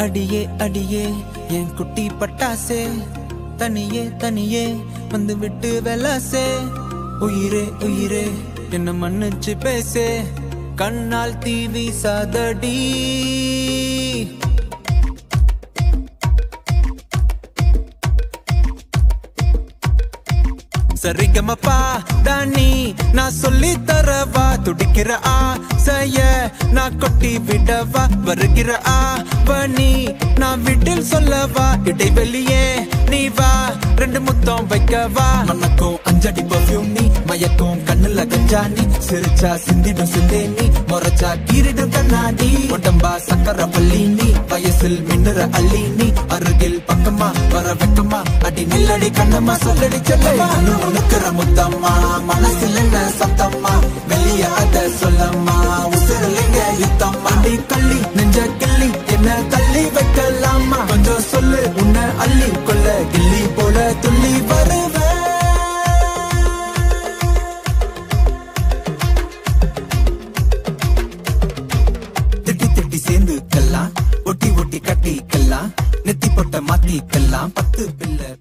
அடியே அடியே என் குட்டி பட்டாசே தனியே தனியே வந்து விட்டு வெலாசே உயிரே உயிரே என்ன மன்னிச்சு பேசே கண்ணால் தீவி சாதடி சரிகமப்பா தானி நான் சொல்லி தரவா துடிக்கிற ஆசைய நான் கொட்டி விடவா வருகிற ஆவணி நான் விட்டில் சொல்லவா இடைவெளியே நீ வா ரெண்டு முத்தம் வைக்கவா மனக்கும் அஞ்சடி பர்ஃபியூம் நீ மயக்கும் கண்ணுல கஞ்சா நீ சிரிச்சா சிந்திடும் சிந்தே நீ முறைச்சா கீரிடும் கண்ணாடி உடம்பா சக்கர பள்ளி நீ வயசில் மின்னுற அள்ளி நீ அருகில் பக்கமா வர வெக்கமா அடி நில்லடி கண்ணம்மா சொல்லடி செல்லமா உனக்குற முத்தம்மா மனசில் என்ன சத்தம்மா வெளிய அத சொல்லம்மா உசிரலிங்க யுத்தம்மா அடி கள்ளி நெஞ்ச கிள்ளி என்ன தள்ளி வைக்கலாமா கொஞ்சம் சொல்லு உன்னை அள்ளி கொள்ள கிள்ளி போல துள்ளி வருவேன் திட்டி திட்டி சேர்ந்துக்கலாம் ஒட்டி ஒட்டி கட்டிக்கலாம் நெத்தி பொட்ட மாத்திக்கலாம் பத்து பிள்ளை